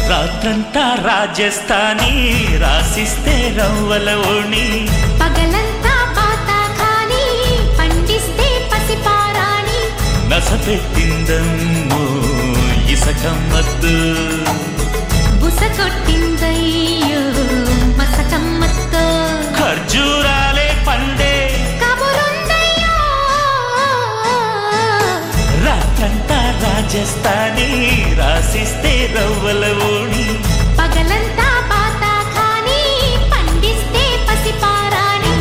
రాత్రంతా రాజస్థానీ రాసిస్తే రవ్వల ఓణి పగలంతా పాత ఖాని పండిస్తే పసిపారాణి నసపెట్టిందమ్మో ఇసకమ్మద్దు బుస కొట్టిందయ్యో మసకమ్మతో ఖర్జూరాలే పండే కబురుందయ్యో రాత్రంతా రాజస్థానీ రాసిస్తే రవ్వల ఓణి పగలంతా పాత ఖాని పండిస్తే పసిపారాణి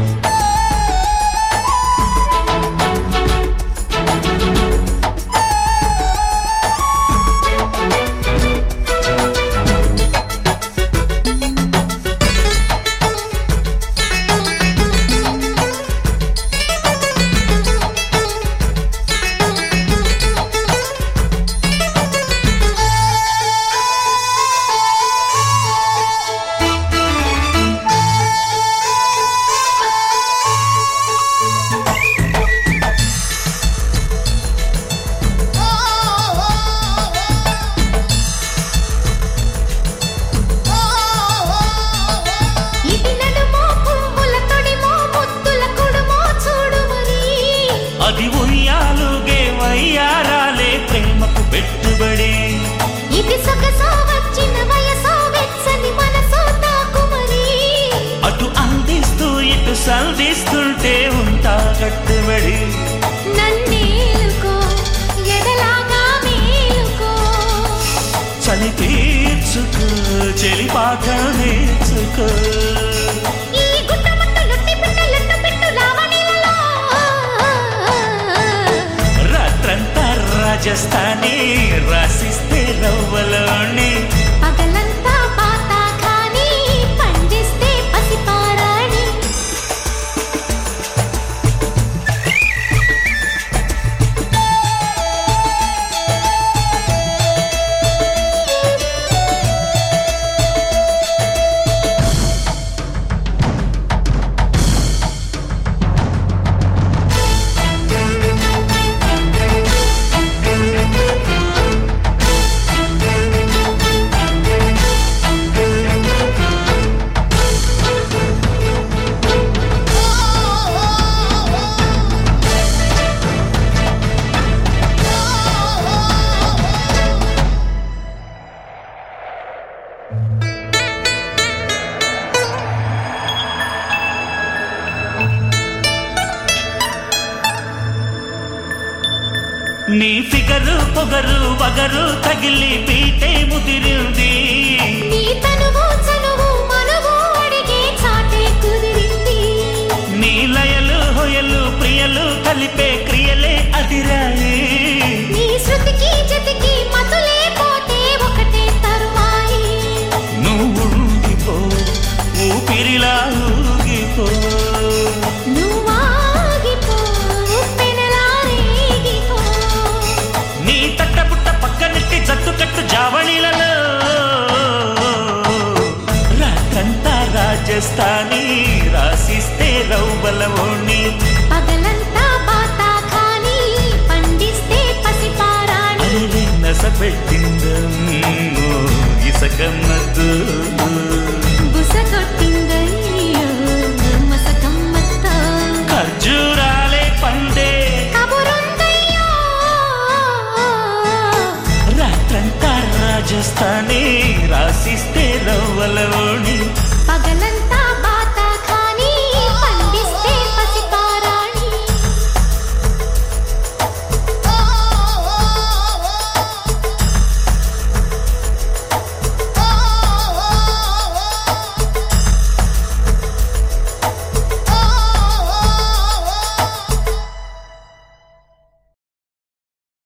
ఇది నడుమో పువ్వుల తొడిమో ముద్దుల కుడుమో చూడు మరి అది ఉయ్యాలుగే వయ్యారాలే ప్రేమకు పెట్టుబడి ఇది సొగసో వచ్చిన వయసో వెచ్చని మనసో తాకుమరి అటు అందిస్తూ ఇటు సంధిస్తుంటే ఉంటా కట్టుబడి నన్నేలుకో ఎదలాగా మేలుకో చలి తీర్చుకో చెలి పాట నేర్చుకో ఈ గుట్టముట్టు లొట్టి పెట్టు లొట్టు పెట్టు లావణిలలో రాత్రంతా రాజస్థానీ రాసిస్తే రవ్వలోని పగలంతా పాత ఖాని పండిస్తే పసిపారాణి నీ ఫిగరు పొగరు వగరు తగిలి పీటే ముదిరింది నీ తనువు చనువు మనువు అడిగే చాటే కుదిరింది నీ లయలు హొయలు ప్రియలు కలిపే క్రియలే అదిరాయి నీ శృతికి జతికి మతులే పోతే ఒకటే తరువాయి నువ్వు ఉండిపో ఊపిరిలా ఊగిపో నువ్వాగిపో పెనలా రేగిపో నీ తట్టపుట్ట పక్కనెట్టి జట్టు కట్టు జావళిలలో రాత్రంతా రాజస్థానీ రాసిస్తే రౌబలవోణి పగలంతా పాత ఖాని పండిస్తే పసిపారాణి అరే నసపెట్టిందమ్మో ఇసకమ్మద్దు బుస కొట్టిందయ్యో మసకమ్మతో ఖర్జూరాలే పండే కబురుందయ్యో రాత్రంతా రాజస్థానీ రాసిస్తే రవ్వలవోణి పగలంతా